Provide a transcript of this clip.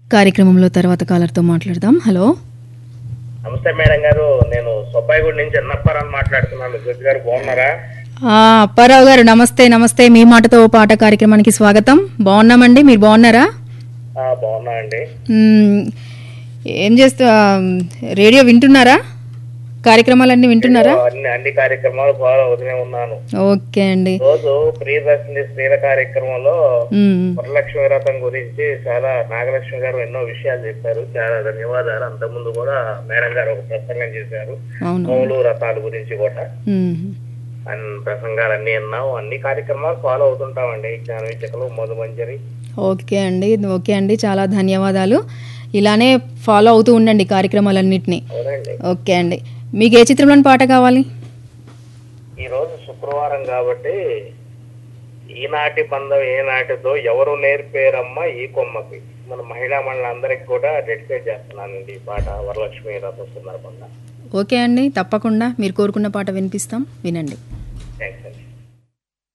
కార్యక్రమంలో తర్వాత కాలర్తో మాట్లాడదాం హలో నమస్తే మేడం గారు నేను సుబ్బాయిగూడ నుంచి అన్నప్పారాన్ని మాట్లాడుతున్నాను జ్యోతి గారు బాగున్నారా ఆ, అప్పారావు గారు నమస్తే నమస్తే మీ మాటతో ఓ పాట కార్యక్రమానికి స్వాగతం బాగున్నామండి మీరు బాగున్నారా ఆ, బాగున్నా అండి మ్మ్, ఏం చేస్తూ ఆ, రేడియో వింటున్నారా కార్యక్రమాలన్నీ వింటున్నారా అన్ని అన్ని కార్యక్రమాలు ఫాలో అవుతూనే ఉన్నాను ఓకే అండి రోజు ప్రియదర్శిని స్త్రీల కార్యక్రమంలో మ్మ్. వరలక్ష్మి వ్రతం గురించి చాలా నాగలక్ష్మి గారు ఎన్నో విషయాలు చెప్పారు చాలా ధన్యవాదాలు అంతకుముందు కూడా మేడం గారు ఒక ప్రసంగం చేశారు అవును నోములు వ్రతాల గురించి కూడా మ్మ్. అన్ని ప్రసంగాలు అన్ని విన్నాం అన్ని కార్యక్రమాలు ఫాలో అవుతుంటామండి జ్ఞాన విచకలు మధుమంజరి ఓకే అండి ఓకే అండి చాలా ధన్యవాదాలు ఇలానే ఫాలో అవుతూ ఉండండి కార్యక్రమాలన్నింటినీ అవునండి ఓకే అండి మీకు ఏ చిత్రంలోని పాట కావాలి ఈ రోజు శుక్రవారం కాబట్టి ఈనాటి బంధం ఏనాటిదో ఎవరు నేర్పేరమ్మా ఈ కొమ్మకి మన మహిళా మండలందరికి కూడా డెడికేట్ చేస్తున్నానండి ఈ పాట వరలక్ష్మి రథం సందర్భంగా ఓకే అండి తప్పకుండా మీరు కోరుకున్న పాట వినిపిస్తాం వినండి థ్యాంక్స్ అండి